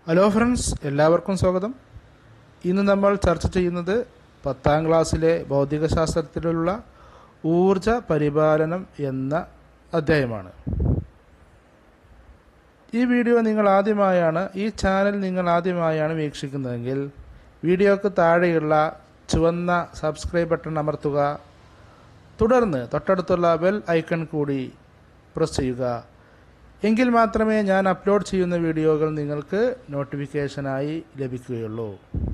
hello friends എല്ലാവർക്കും സ്വാഗതം ഇന്ന് നമ്മൾ ചർച്ച ചെയ്യുന്നത് പത്താം ക്ലാസ്സിലെ ഭൗതികശാസ്ത്രത്തിലുള്ള ഊർജ പരിപാലനം എന്ന അധ്യായമാണ് ഈ വീഡിയോ നിങ്ങൾ ആദ്യമായാണ് ഈ ചാനൽ നിങ്ങൾ ആദ്യമായാണ് വീക്ഷിക്കുന്നതെങ്കിൽ വീഡിയോക്ക് താഴെയുള്ള ചുവന്ന സബ്സ്ക്രൈബ് ബട്ടൺ അമർത്തുക തുടർന്ന് തൊട്ടടുത്തുള്ള ബെൽ ഐക്കൺ കൂടി പ്രസ് ചെയ്യുക എങ്കിൽ മാത്രമേ ഞാൻ അപ്ലോഡ് ചെയ്യുന്ന വീഡിയോകൾ നിങ്ങൾക്ക് നോട്ടിഫിക്കേഷനായി ലഭിക്കുകയുള്ളൂ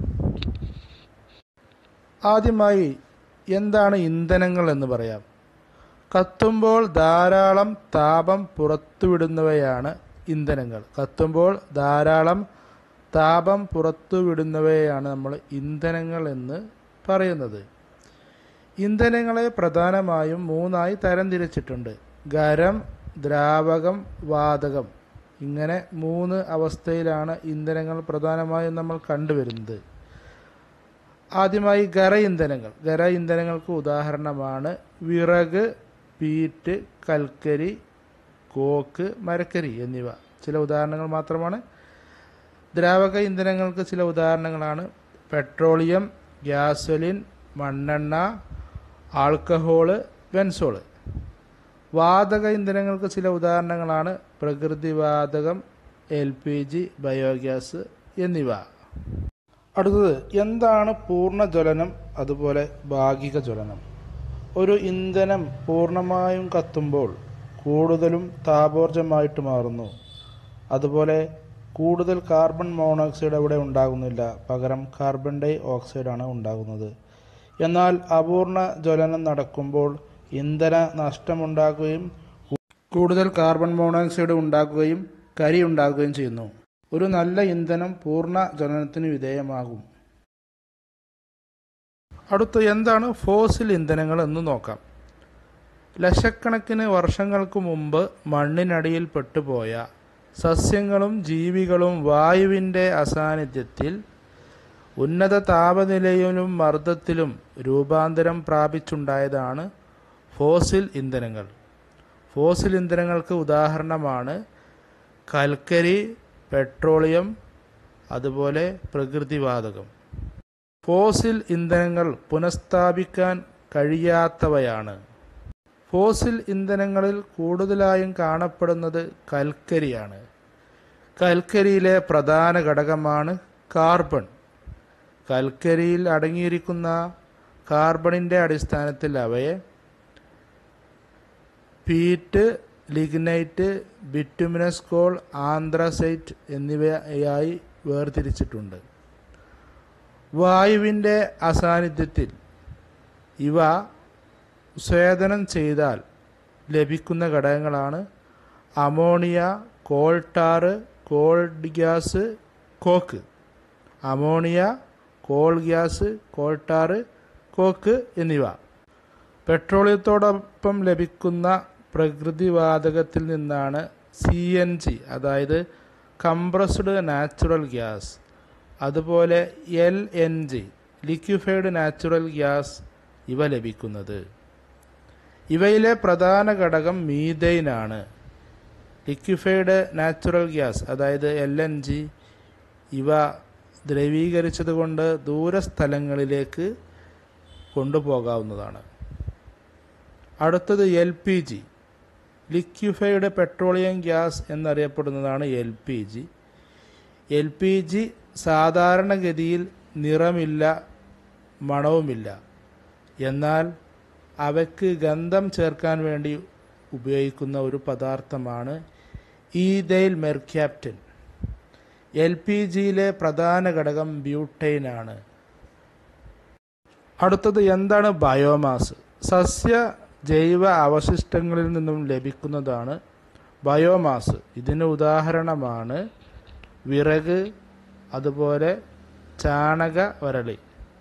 ആദ്യമായി എന്താണ് ഇന്ധനങ്ങൾ എന്ന് പറയാം കത്തുമ്പോൾ ധാരാളം താപം പുറത്തുവിടുന്നവയാണ് ഇന്ധനങ്ങൾ കത്തുമ്പോൾ ധാരാളം താപം പുറത്തുവിടുന്നവയാണ് നമ്മൾ ഇന്ധനങ്ങൾ എന്ന് പറയുന്നത് ഇന്ധനങ്ങളെ പ്രധാനമായും മൂന്നായി തരംതിരിച്ചിട്ടുണ്ട് ഖരം ദ്രാവകം വാതകം ഇങ്ങനെ മൂന്ന് അവസ്ഥയിലാണ് ഇന്ധനങ്ങൾ പ്രധാനമായും നമ്മൾ കണ്ടുവരുന്നത് ആദ്യമായി ഖര ഇന്ധനങ്ങൾ ഖര ഇന്ധനങ്ങൾക്ക് ഉദാഹരണമാണ് വിറക് പീറ്റ് കൽക്കരി കോക്ക് മരക്കരി എന്നിവ ചില ഉദാഹരണങ്ങൾ മാത്രമാണ് ദ്രാവക ഇന്ധനങ്ങൾക്ക് ചില ഉദാഹരണങ്ങളാണ് പെട്രോളിയം ഗ്യാസോലിൻ മണ്ണെണ്ണ ആൾക്കഹോള് ബെൻസോള് വാതക ഇന്ധനങ്ങൾക്ക് ചില ഉദാഹരണങ്ങളാണ് പ്രകൃതിവാതകം എൽ പി ജി ബയോഗ്യാസ് എന്നിവ അടുത്തത് എന്താണ് പൂർണ്ണ ജ്വലനം അതുപോലെ ഭാഗിക ജ്വലനം ഒരു ഇന്ധനം പൂർണ്ണമായും കത്തുമ്പോൾ കൂടുതലും താപോർജ്ജമായിട്ട് മാറുന്നു അതുപോലെ കൂടുതൽ കാർബൺ മോണോക്സൈഡ് അവിടെ ഉണ്ടാകുന്നില്ല പകരം കാർബൺ ഡൈ ഓക്സൈഡാണ് ഉണ്ടാകുന്നത് എന്നാൽ അപൂർണ ജ്വലനം നടക്കുമ്പോൾ ഇന്ധന നഷ്ടമുണ്ടാക്കുകയും കൂടുതൽ കാർബൺ മോണോക്സൈഡ് ഉണ്ടാക്കുകയും കരി ഉണ്ടാക്കുകയും ചെയ്യുന്നു ഒരു നല്ല ഇന്ധനം പൂർണ്ണ ജ്വലനത്തിന് വിധേയമാകും അടുത്ത എന്താണ് ഫോസിൽ ഇന്ധനങ്ങൾ എന്ന് നോക്കാം ലക്ഷക്കണക്കിന് വർഷങ്ങൾക്ക് മുമ്പ് മണ്ണിനടിയിൽ പെട്ടുപോയ സസ്യങ്ങളും ജീവികളും വായുവിൻ്റെ അസാന്നിധ്യത്തിൽ ഉന്നത താപനിലയിലും മർദ്ദത്തിലും രൂപാന്തരം പ്രാപിച്ചുണ്ടായതാണ് ഫോസിൽ ഇന്ധനങ്ങൾ ഫോസിൽ ഇന്ധനങ്ങൾക്ക് ഉദാഹരണമാണ് കൽക്കരി പെട്രോളിയം അതുപോലെ പ്രകൃതിവാതകം ഫോസിൽ ഇന്ധനങ്ങൾ പുനഃസ്ഥാപിക്കാൻ കഴിയാത്തവയാണ് ഫോസിൽ ഇന്ധനങ്ങളിൽ കൂടുതലായും കാണപ്പെടുന്നത് കൽക്കരിയാണ് കൽക്കരിയിലെ പ്രധാന ഘടകമാണ് കാർബൺ കൽക്കരിയിൽ അടങ്ങിയിരിക്കുന്ന കാർബണിൻ്റെ അടിസ്ഥാനത്തിൽ അവയെ peat lignite bituminous coal anthracite എന്നിവയായി വേർതിരിച്ചിട്ടുണ്ട് വായുവിൻ്റെ അസാന്നിധ്യത്തിൽ ഇവ സ്വേദനം ചെയ്താൽ ലഭിക്കുന്ന ഘടകങ്ങളാണ് ammonia coal tar coal gas coke ammonia coal gas coal tar coke എന്നിവ പെട്രോളിയത്തോടൊപ്പം ലഭിക്കുന്ന പ്രകൃതിവാതകത്തിൽ നിന്നാണ് സി എൻ ജി അതായത് കംപ്രസ്ഡ് നാച്ചുറൽ ഗ്യാസ് അതുപോലെ L N G liquefied natural gas ഇവ ലഭിക്കുന്നത് ഇവയിലെ പ്രധാന ഘടകം മീതൈനാണ് ലിക്വിഫൈഡ് നാച്ചുറൽ ഗ്യാസ് അതായത് എൽ എൻ ജി ഇവ ദ്രവീകരിച്ചതുകൊണ്ട് ദൂരസ്ഥലങ്ങളിലേക്ക് കൊണ്ടുപോകാവുന്നതാണ് അടുത്തത് L P G liquefied petroleum gas എന്നറിയപ്പെടുന്നതാണ് L P G L P G സാധാരണഗതിയിൽ നിറമില്ല മണവുമില്ല എന്നാൽ അവയ്ക്ക് ഗന്ധം ചേർക്കാൻ വേണ്ടി ഉപയോഗിക്കുന്ന ഒരു പദാർത്ഥമാണ് ഈതൈൽ മെർക്യാപ്റ്റൻ എൽ പി ജിയിലെ പ്രധാന ഘടകം ബ്യൂട്ടൈനാണ് അടുത്തത് എന്താണ് ബയോമാസ് സസ്യ ജൈവ അവശിഷ്ടങ്ങളിൽ നിന്നും ലഭിക്കുന്നതാണ് ബയോമാസ് ഇതിന് ഉദാഹരണമാണ് വിറക് അതുപോലെ ചാണക വരളി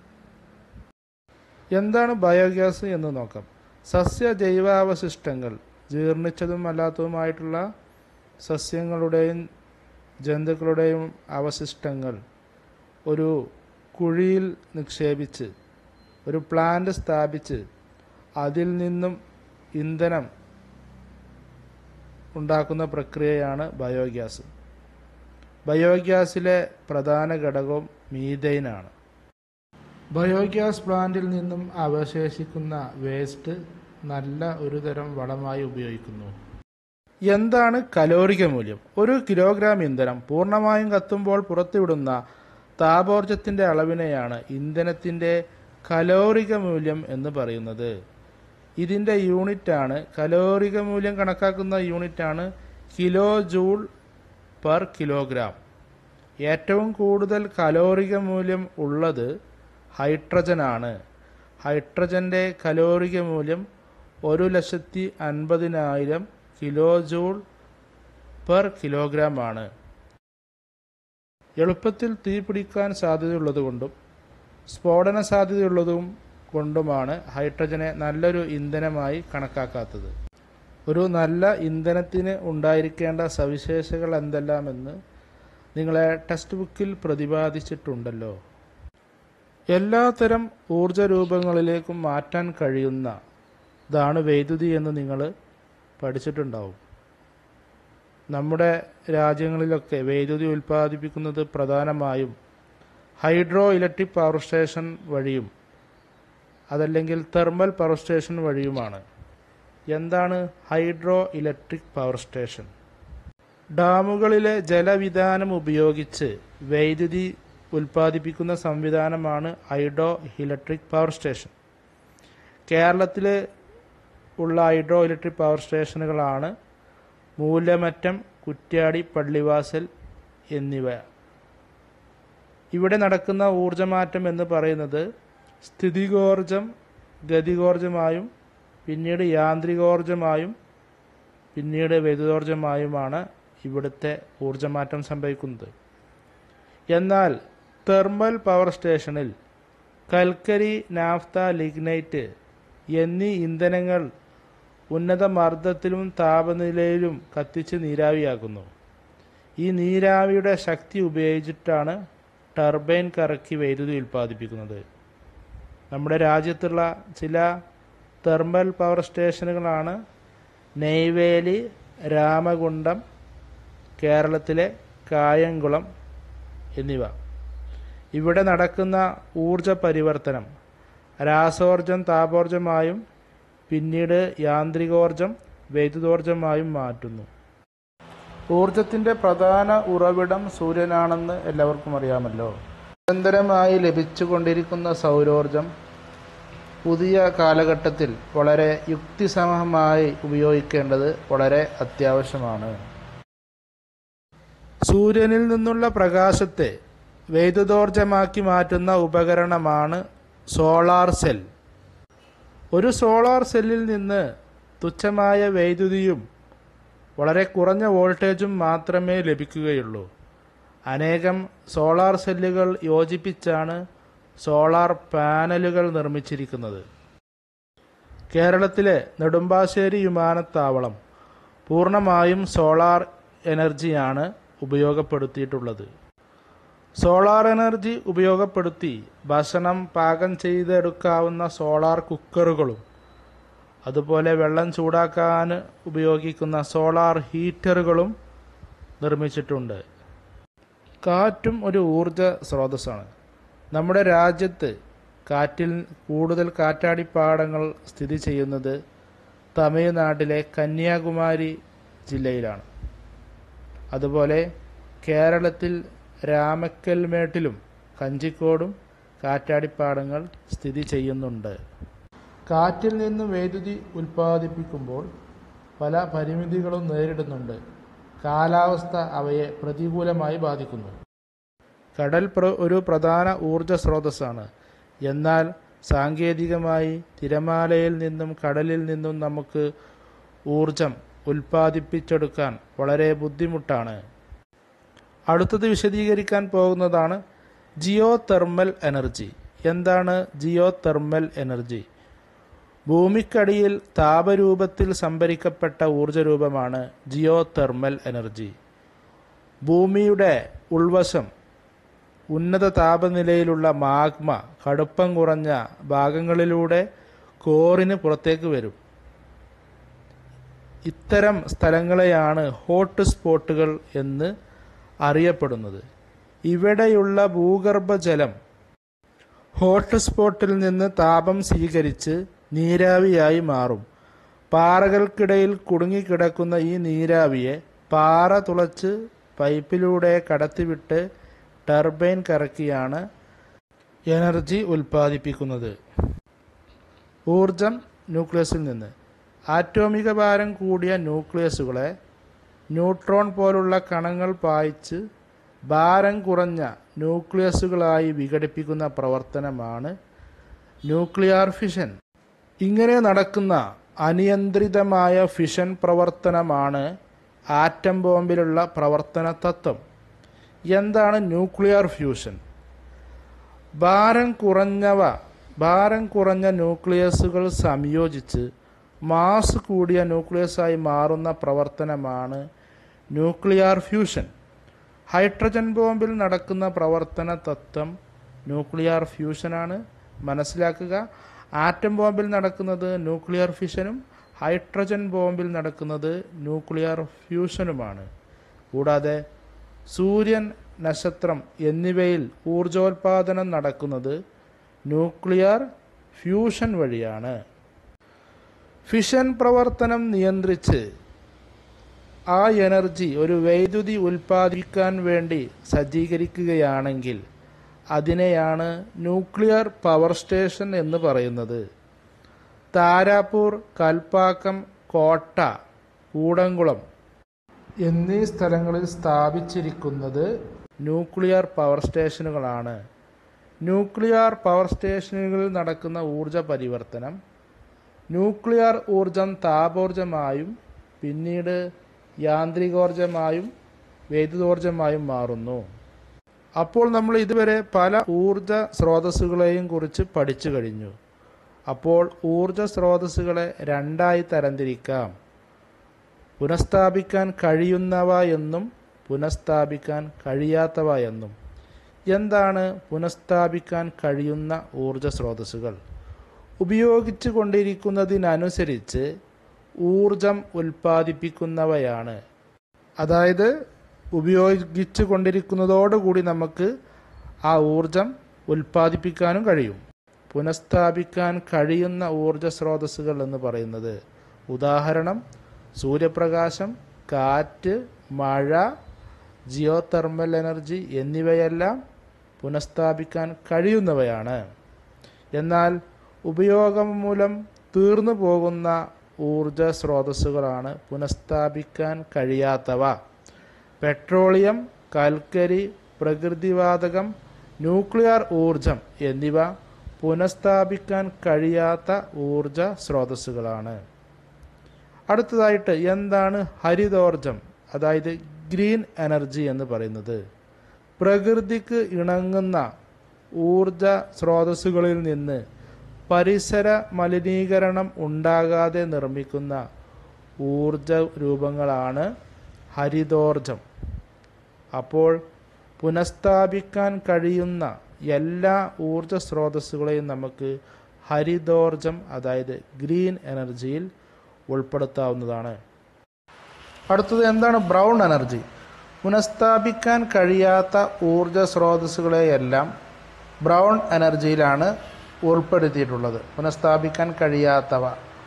എന്താണ് ബയോഗ്യാസ് എന്ന് നോക്കാം സസ്യ ജൈവാവശിഷ്ടങ്ങൾ ജീർണിച്ചതും അല്ലാത്തതുമായിട്ടുള്ള സസ്യങ്ങളുടെയും ജന്തുക്കളുടെയും അവശിഷ്ടങ്ങൾ ഒരു കുഴിയിൽ നിക്ഷേപിച്ച് ഒരു പ്ലാന്റ് സ്ഥാപിച്ച് അതിൽ നിന്നും ഇന്ധനം ഉണ്ടാക്കുന്ന പ്രക്രിയയാണ് ബയോഗ്യാസ് ബയോഗ്യാസിലെ പ്രധാന ഘടകം മീഥൈനാണ് ബയോഗ്യാസ് പ്ലാന്റിൽ നിന്നും അവശേഷിക്കുന്ന വേസ്റ്റ് നല്ല ഒരു തരം വളമായി ഉപയോഗിക്കുന്നു എന്താണ് കലോറിക മൂല്യം ഒരു കിലോഗ്രാം ഇന്ധനം പൂർണ്ണമായും കത്തുമ്പോൾ പുറത്തുവിടുന്ന താപോർജത്തിന്റെ അളവിനെയാണ് ഇന്ധനത്തിന്റെ കലോറിക മൂല്യം എന്ന് പറയുന്നത് ഇതിന്റെ യൂണിറ്റാണ് കലോറിക മൂല്യം കണക്കാക്കുന്ന യൂണിറ്റാണ് കിലോ ജൂൾ പെർ കിലോഗ്രാം ഏറ്റവും കൂടുതൽ കലോറിക മൂല്യം ഉള്ളത് ഹൈഡ്രജനാണ് ഹൈഡ്രജന്റെ കലോറിക മൂല്യം ഒരു ലക്ഷത്തി അൻപതിനായിരം കിലോ ജൂൾ പെർ കിലോഗ്രാം ആണ് എളുപ്പത്തിൽ തീ പിടിക്കാൻ സാധ്യതയുള്ളതുകൊണ്ടും സ്ഫോടന സാധ്യതയുള്ളതും കൊണ്ടുമാണ് ഹൈഡ്രജനെ നല്ലൊരു ഇന്ധനമായി കണക്കാക്കാത്തത് ഒരു നല്ല ഇന്ധനത്തിന് ഉണ്ടായിരിക്കേണ്ട സവിശേഷതകൾ എന്തെല്ലാമെന്ന് നിങ്ങളെ ടെക്സ്റ്റ് ബുക്കിൽ പ്രതിപാദിച്ചിട്ടുണ്ടല്ലോ എല്ലാത്തരം ഊർജ രൂപങ്ങളിലേക്കും മാറ്റാൻ കഴിയുന്ന ഇതാണ് വൈദ്യുതി എന്ന് നിങ്ങൾ പഠിച്ചിട്ടുണ്ടാവും നമ്മുടെ രാജ്യങ്ങളിലൊക്കെ വൈദ്യുതി ഉൽപ്പാദിപ്പിക്കുന്നത് പ്രധാനമായും ഹൈഡ്രോ ഇലക്ട്രിക് പവർ സ്റ്റേഷൻ വഴിയും അതല്ലെങ്കിൽ തെർമൽ പവർ സ്റ്റേഷൻ വഴിയുമാണ് എന്താണ് ഹൈഡ്രോ ഇലക്ട്രിക് പവർ സ്റ്റേഷൻ ഡാമുകളിലെ ജലവിധാനം ഉപയോഗിച്ച് വൈദ്യുതി ഉൽപ്പാദിപ്പിക്കുന്ന സംവിധാനമാണ് ഹൈഡ്രോ ഇലക്ട്രിക് പവർ സ്റ്റേഷൻ കേരളത്തിൽ ഉള്ള ഹൈഡ്രോ ഇലക്ട്രിക് പവർ സ്റ്റേഷനുകളാണ് മൂലമറ്റം കുറ്റ്യാടി പള്ളിവാസൽ എന്നിവ ഇവിടെ നടക്കുന്ന ഊർജമാറ്റം എന്ന് പറയുന്നത് സ്ഥിതികോർജം ഗതികോർജമായും പിന്നീട് യാന്ത്രികോർജമായും പിന്നീട് വൈദ്യുതോർജമായുമാണ് ഇവിടുത്തെ ഊർജമാറ്റം സംഭവിക്കുന്നത് എന്നാൽ തെർമൽ പവർ സ്റ്റേഷനിൽ കൽക്കരി നാഫ്ത ലിഗ്നൈറ്റ് എന്നീ ഇന്ധനങ്ങൾ ഉന്നത മർദ്ദത്തിലും താപനിലയിലും കത്തിച്ച് നീരാവിയാക്കുന്നു ഈ നീരാവിയുടെ ശക്തി ഉപയോഗിച്ചിട്ടാണ് ടർബൈൻ കറക്കി വൈദ്യുതി ഉൽപ്പാദിപ്പിക്കുന്നത് നമ്മുടെ രാജ്യത്തുള്ള ചില തെർമൽ പവർ സ്റ്റേഷനുകളാണ് നെയ്വേലി രാമകുണ്ടം കേരളത്തിലെ കായംകുളം എന്നിവ ഇവിടെ നടക്കുന്ന ഊർജ പരിവർത്തനം രാസോർജം താപോർജമായും പിന്നീട് യാന്ത്രികോർജം വൈദ്യുതോർജമായും മാറ്റുന്നു ഊർജത്തിന്റെ പ്രധാന ഉറവിടം സൂര്യനാണെന്ന് എല്ലാവർക്കും അറിയാമല്ലോ നിരന്തരമായി ലഭിച്ചുകൊണ്ടിരിക്കുന്ന സൗരോർജം പുതിയ കാലഘട്ടത്തിൽ വളരെ യുക്തിസമമായി ഉപയോഗിക്കേണ്ടത് വളരെ അത്യാവശ്യമാണ് സൂര്യനിൽ നിന്നുള്ള പ്രകാശത്തെ വൈദ്യുതോർജമാക്കി മാറ്റുന്ന ഉപകരണമാണ് സോളാർ സെൽ ഒരു സോളാർ സെല്ലിൽ നിന്ന് തുച്ഛമായ വൈദ്യുതിയും വളരെ കുറഞ്ഞ വോൾട്ടേജും മാത്രമേ ലഭിക്കുകയുള്ളൂ അനേകം സോളാർ സെല്ലുകൾ യോജിപ്പിച്ചാണ് സോളാർ പാനലുകൾ നിർമ്മിച്ചിരിക്കുന്നത് കേരളത്തിലെ നെടുമ്പാശ്ശേരി വിമാനത്താവളം പൂർണ്ണമായും സോളാർ എനർജിയാണ് ഉപയോഗപ്പെടുത്തിയിട്ടുള്ളത് സോളാർ എനർജി ഉപയോഗപ്പെടുത്തി ഭക്ഷണം പാകം ചെയ്തെടുക്കാവുന്ന സോളാർ കുക്കറുകളും അതുപോലെ വെള്ളം ചൂടാക്കാൻ ഉപയോഗിക്കുന്ന സോളാർ ഹീറ്ററുകളും നിർമ്മിച്ചിട്ടുണ്ട് കാറ്റും ഒരു ഊർജ സ്രോതസ്സാണ് നമ്മുടെ രാജ്യത്ത് കാറ്റിൽ കൂടുതൽ കാറ്റാടിപ്പാടങ്ങൾ സ്ഥിതി ചെയ്യുന്നത് തമിഴ്നാട്ടിലെ കന്യാകുമാരി ജില്ലയിലാണ് അതുപോലെ കേരളത്തിൽ രാമക്കൽമേട്ടിലും കഞ്ചിക്കോടും കാറ്റാടിപ്പാടങ്ങൾ സ്ഥിതി ചെയ്യുന്നുണ്ട് കാറ്റിൽ നിന്ന് വൈദ്യുതി ഉൽപ്പാദിപ്പിക്കുമ്പോൾ പല പരിമിതികളും നേരിടുന്നുണ്ട് കാലാവസ്ഥ അവയെ പ്രതികൂലമായി ബാധിക്കുന്നു കടൽ പ്ര- ഒരു പ്രധാന ഊർജ സ്രോതസ്സാണ് എന്നാൽ സാങ്കേതികമായി തിരമാലയിൽ നിന്നും കടലിൽ നിന്നും നമുക്ക് ഊർജം ഉൽപ്പാദിപ്പിച്ചെടുക്കാൻ വളരെ ബുദ്ധിമുട്ടാണ് അടുത്തത് വിശദീകരിക്കാൻ പോകുന്നതാണ് ജിയോ തെർമൽ എനർജി എന്താണ് ജിയോ തെർമൽ എനർജി ഭൂമിക്കടിയിൽ താപരൂപത്തിൽ സംഭരിക്കപ്പെട്ട ഊർജരൂപമാണ് ജിയോ തെർമൽ എനർജി ഭൂമിയുടെ ഉൾവശം ഉന്നത താപനിലയിലുള്ള മാഗ്മ കടുപ്പം കുറഞ്ഞ ഭാഗങ്ങളിലൂടെ കോറിന് പുറത്തേക്ക് വരും ഇത്തരം സ്ഥലങ്ങളെയാണ് ഹോട്ട് സ്പോട്ടുകൾ എന്ന് അറിയപ്പെടുന്നത് ഇവിടെയുള്ള ഭൂഗർഭജലം ഹോട്ട് സ്പോട്ടിൽ നിന്ന് താപം സ്വീകരിച്ച് നീരാവിയായി മാറും പാറകൾക്കിടയിൽ കുടുങ്ങിക്കിടക്കുന്ന ഈ നീരാവിയെ പാറ തുളച്ച് പൈപ്പിലൂടെ കടത്തിവിട്ട് ടർബൈൻ കറക്കിയാണ് എനർജി ഉൽപ്പാദിപ്പിക്കുന്നത് ഊർജം ന്യൂക്ലിയസിൽ നിന്ന് ആറ്റോമിക ഭാരം കൂടിയ ന്യൂക്ലിയസുകളെ ന്യൂട്രോൺ പോലുള്ള കണങ്ങൾ പായിച്ച് ഭാരം കുറഞ്ഞ ന്യൂക്ലിയസുകളായി വിഘടിപ്പിക്കുന്ന പ്രവർത്തനമാണ് ന്യൂക്ലിയർ ഫിഷൻ ഇങ്ങനെ നടക്കുന്ന അനിയന്ത്രിതമായ ഫിഷൻ പ്രവർത്തനമാണ് ആറ്റം ബോംബിലുള്ള പ്രവർത്തന തത്വം എന്താണ് ന്യൂക്ലിയർ ഫ്യൂഷൻ ഭാരം കുറഞ്ഞവ ഭാരം കുറഞ്ഞ ന്യൂക്ലിയസുകൾ സംയോജിച്ച് മാസ് കൂടിയ ന്യൂക്ലിയസായി മാറുന്ന പ്രവർത്തനമാണ് ന്യൂക്ലിയർ ഫ്യൂഷൻ ഹൈഡ്രജൻ ബോംബിൽ നടക്കുന്ന പ്രവർത്തന തത്വം ന്യൂക്ലിയർ ഫ്യൂഷനാണ് മനസ്സിലാക്കുക ആറ്റം ബോംബിൽ നടക്കുന്നത് ന്യൂക്ലിയർ ഫിഷനും ഹൈഡ്രജൻ ബോംബിൽ നടക്കുന്നത് ന്യൂക്ലിയർ ഫ്യൂഷനുമാണ് കൂടാതെ സൂര്യൻ നക്ഷത്രം എന്നിവയിൽ ഊർജോൽപാദനം നടക്കുന്നത് ന്യൂക്ലിയർ ഫ്യൂഷൻ വഴിയാണ് ഫിഷൻ പ്രവർത്തനം നിയന്ത്രിച്ച് ആ എനർജി ഒരു വൈദ്യുതി ഉൽപ്പാദിപ്പിക്കാൻ വേണ്ടി സജ്ജീകരിക്കുകയാണെങ്കിൽ അതിനെയാണ് ന്യൂക്ലിയർ പവർ സ്റ്റേഷൻ എന്ന് പറയുന്നത് താരാപൂർ കൽപ്പാക്കം കോട്ട കൂടംകുളം എന്നീ സ്ഥലങ്ങളിൽ സ്ഥാപിച്ചിരിക്കുന്നത് ന്യൂക്ലിയർ പവർ സ്റ്റേഷനുകളാണ് ന്യൂക്ലിയർ പവർ സ്റ്റേഷനുകളിൽ നടക്കുന്ന ഊർജ പരിവർത്തനം ന്യൂക്ലിയർ ഊർജം താപോർജമായും പിന്നീട് യാന്ത്രികോർജമായും വൈദ്യുതോർജമായും മാറുന്നു അപ്പോൾ നമ്മൾ ഇതുവരെ പല ഊർജ സ്രോതസ്സുകളെയും കുറിച്ച് പഠിച്ചു കഴിഞ്ഞു അപ്പോൾ ഊർജ സ്രോതസ്സുകളെ രണ്ടായി തരംതിരിക്കാം പുനഃസ്ഥാപിക്കാൻ കഴിയുന്നവ എന്നും പുനഃസ്ഥാപിക്കാൻ കഴിയാത്തവ എന്നും എന്താണ് പുനഃസ്ഥാപിക്കാൻ കഴിയുന്ന ഊർജ സ്രോതസ്സുകൾ ഉപയോഗിച്ചു കൊണ്ടിരിക്കുന്നതിനനുസരിച്ച് ഊർജം ഉൽപ്പാദിപ്പിക്കുന്നവയാണ് അതായത് ഉപയോഗിച്ചു കൊണ്ടിരിക്കുന്നതോടുകൂടി നമുക്ക് ആ ഊർജം ഉൽപ്പാദിപ്പിക്കാനും കഴിയും പുനഃസ്ഥാപിക്കാൻ കഴിയുന്ന ഊർജ സ്രോതസ്സുകൾ എന്ന് പറയുന്നത് ഉദാഹരണം സൂര്യപ്രകാശം കാറ്റ് മഴ ജിയോ തെർമൽ എനർജി എന്നിവയെല്ലാം പുനഃസ്ഥാപിക്കാൻ കഴിയുന്നവയാണ് എന്നാൽ ഉപയോഗം മൂലം തീർന്നു പോകുന്ന ഊർജ സ്രോതസ്സുകളാണ് പുനഃസ്ഥാപിക്കാൻ കഴിയാത്തവ പെട്രോളിയം കൽക്കരി പ്രകൃതിവാതകം ന്യൂക്ലിയർ ഊർജം എന്നിവ പുനഃസ്ഥാപിക്കാൻ കഴിയാത്ത ഊർജ സ്രോതസ്സുകളാണ് അടുത്തതായിട്ട് എന്താണ് ഹരിതോർജം അതായത് ഗ്രീൻ എനർജി എന്ന് പറയുന്നത് പ്രകൃതിക്ക് ഇണങ്ങുന്ന ഊർജ സ്രോതസ്സുകളിൽ നിന്ന് പരിസര മലിനീകരണം ഉണ്ടാകാതെ നിർമ്മിക്കുന്ന ഊർജ രൂപങ്ങളാണ് ഹരിതോർജം അപ്പോൾ പുനഃസ്ഥാപിക്കാൻ കഴിയുന്ന എല്ലാ ഊർജ സ്രോതസ്സുകളെയും നമുക്ക് ഹരിതോർജം അതായത് ഗ്രീൻ എനർജിയിൽ ഉൾപ്പെടുത്താവുന്നതാണ് അടുത്തത് എന്താണ് ബ്രൗൺ എനർജി പുനഃസ്ഥാപിക്കാൻ കഴിയാത്ത ഊർജ സ്രോതസ്സുകളെയെല്ലാം ബ്രൗൺ എനർജിയിലാണ് ഉൾപ്പെടുത്തിയിട്ടുള്ളത് പുനഃസ്ഥാപിക്കാൻ കഴിയാത്തവ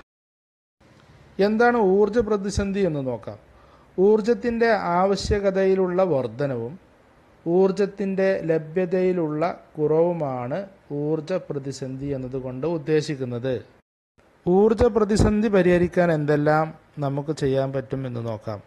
എന്താണ് ഊർജ പ്രതിസന്ധി എന്ന് നോക്കാം ഊർജത്തിൻ്റെ ആവശ്യകതയിലുള്ള വർധനവും ഊർജത്തിൻ്റെ ലഭ്യതയിലുള്ള കുറവുമാണ് ഊർജ പ്രതിസന്ധി എന്നതുകൊണ്ട് ഉദ്ദേശിക്കുന്നത് ഊർജ പ്രതിസന്ധി പരിഹരിക്കാൻ എന്തെല്ലാം നമുക്ക് ചെയ്യാൻ പറ്റും എന്ന് നോക്കാം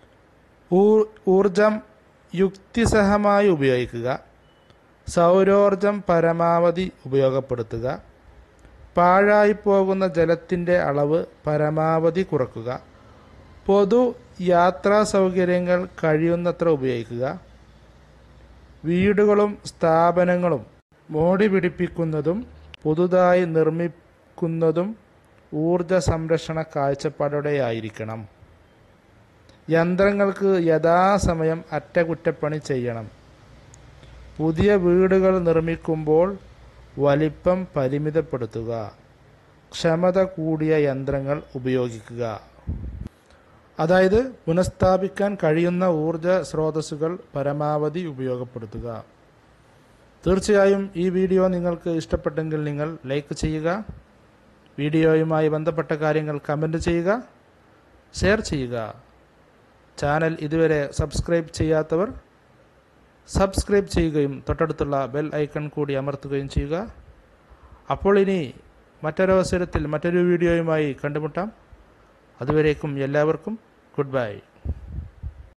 ഊ- ഊർജം യുക്തിസഹമായി ഉപയോഗിക്കുക സൗരോർജം പരമാവധി ഉപയോഗപ്പെടുത്തുക പാഴായി പോകുന്ന ജലത്തിൻ്റെ അളവ് പരമാവധി കുറക്കുക പൊതു യാത്രാ സൗകര്യങ്ങൾ കഴിയുന്നത്ര ഉപയോഗിക്കുക വീടുകളും സ്ഥാപനങ്ങളും മോടി പിടിപ്പിക്കുന്നതും പുതുതായി നിർമ്മിക്കുന്നതും ഊർജ സംരക്ഷണ കാഴ്ചപ്പാടോടെയായിരിക്കണം യന്ത്രങ്ങൾക്ക് യഥാസമയം അറ്റകുറ്റപ്പണി ചെയ്യണം പുതിയ വീടുകൾ നിർമ്മിക്കുമ്പോൾ വലിപ്പം പരിമിതപ്പെടുത്തുക ക്ഷമത കൂടിയ യന്ത്രങ്ങൾ ഉപയോഗിക്കുക അതായത് പുനഃസ്ഥാപിക്കാൻ കഴിയുന്ന ഊർജ സ്രോതസ്സുകൾ പരമാവധി ഉപയോഗപ്പെടുത്തുക തീർച്ചയായും ഈ വീഡിയോ നിങ്ങൾക്ക് ഇഷ്ടപ്പെട്ടെങ്കിൽ നിങ്ങൾ ലൈക്ക് ചെയ്യുക വീഡിയോയുമായി ബന്ധപ്പെട്ട കാര്യങ്ങൾ കമൻറ്റ് ചെയ്യുക ഷെയർ ചെയ്യുക ചാനൽ ഇതുവരെ സബ്സ്ക്രൈബ് ചെയ്യാത്തവർ സബ്സ്ക്രൈബ് ചെയ്യുകയും തൊട്ടടുത്തുള്ള ബെൽ ഐക്കൺ കൂടി അമർത്തുകയും ചെയ്യുക അപ്പോൾ ഇനി മറ്റൊരവസരത്തിൽ മറ്റൊരു വീഡിയോയുമായി കണ്ടുമുട്ടാം അതുവരേക്കും എല്ലാവർക്കും ഗുഡ് ബൈ